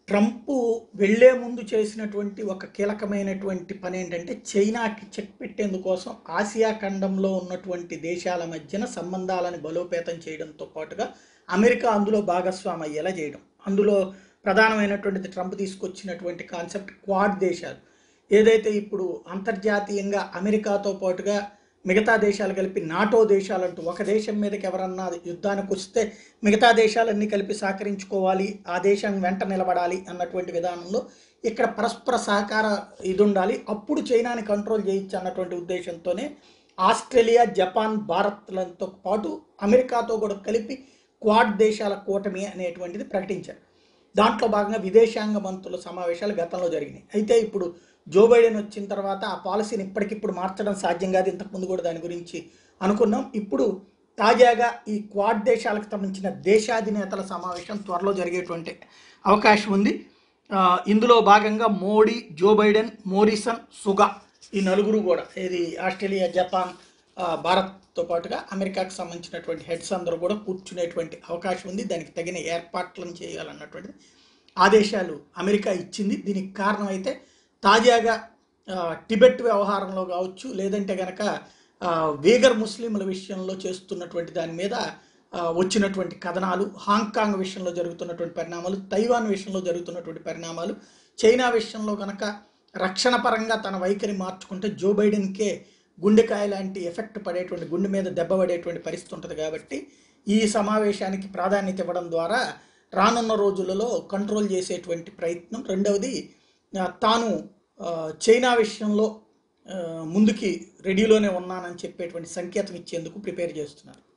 Trump వెళ్లే ముందు చేసినటువంటి ఒక కీలకమైనటువంటి పని ఏంటంటే చైనాకి చెక్ పెట్టేందుకోసం ఆసియా ఖండంలో ఉన్నటువంటి దేశాల మధ్యన సంబంధాలను బలోపేతం చేయడంతో పాటుగా అమెరికా అందులో భాగస్వామి అయ్యేలా చేయడం అందులో ప్రధానమైనటువంటిది ట్రంప్ తీసుకొచ్చినటువంటి కాన్సెప్ట్ క్వాడ్ దేశాలు ఏదైతే ఇప్పుడు అంతర్జాతీయంగా అమెరికాతో పాటుగా మిగతా దేశాలు కలిపి నాటో దేశాలంటూ ఒక దేశం మీదకి ఎవరన్నా యుద్ధానికి వస్తే మిగతా దేశాలన్నీ కలిపి సహకరించుకోవాలి ఆ దేశం వెంట నిలబడాలి అన్నటువంటి విధానంలో ఇక్కడ పరస్పర సహకార ఇది ఉండాలి అప్పుడు చైనాని కంట్రోల్ చేయొచ్చు అన్నటువంటి ఉద్దేశంతోనే ఆస్ట్రేలియా జపాన్ భారత్లతో పాటు అమెరికాతో కూడా కలిపి క్వాడ్ దేశాల కూటమి అనేటువంటిది ప్రకటించారు దాంట్లో భాగంగా విదేశాంగ మంత్రుల సమావేశాలు గతంలో జరిగినాయి అయితే ఇప్పుడు జో బైడెన్ వచ్చిన తర్వాత ఆ పాలసీని ఇప్పటికిప్పుడు మార్చడం సాధ్యం కాదు ఇంతకుముందు కూడా దాని గురించి అనుకున్నాం ఇప్పుడు తాజాగా ఈ క్వాడ్ దేశాలకు సంబంధించిన దేశాధినేతల సమావేశం త్వరలో జరిగేటువంటి అవకాశం ఉంది ఆ, ఇందులో భాగంగా Modi Joe Biden Morrison Suga ఈ నలుగురు కూడా ఇది ఆస్ట్రేలియా జపాన్ ఆ, భారత్తో పాటుగా అమెరికాకు సంబంధించినటువంటి హెడ్స్ అందరూ కూడా కూర్చునేటువంటి అవకాశం ఉంది దానికి తగిన ఏర్పాట్లను చేయాలన్నటువంటిది ఆదేశాలు అమెరికా ఇచ్చింది దీనికి కారణం అయితే తాజాగా ఆ, టిబెట్ వ్యవహారంలో కావచ్చు లేదంటే గనక ఆ, వీగర్ ముస్లింల విషయంలో చేస్తున్నటువంటి దాని మీద ఆ, వచ్చినటువంటి కథనాలు హాంకాంగ్ విషయంలో జరుగుతున్నటువంటి పరిణామాలు తైవాన్ విషయంలో జరుగుతున్నటువంటి పరిణామాలు చైనా విషయంలో కనుక రక్షణ పరంగా తన వైఖరి మార్చుకుంటే జో బైడెన్కే గుండెకాయ లాంటి ఎఫెక్ట్ పడేటువంటి గుండె మీద దెబ్బ పడేటువంటి పరిస్థితి ఉంటుంది కాబట్టి ఈ సమావేశానికి ప్రాధాన్యత ఇవ్వడం ద్వారా రానున్న రోజులలో కంట్రోల్ చేసేటువంటి ప్రయత్నం రెండవది ఆ, తాను ఆ, చైనా విషయంలో ఆ, ముందుకి రెడీలోనే ఉన్నానని చెప్పేటువంటి సంకేతం ఇచ్చేందుకు ప్రిపేర్ చేస్తున్నారు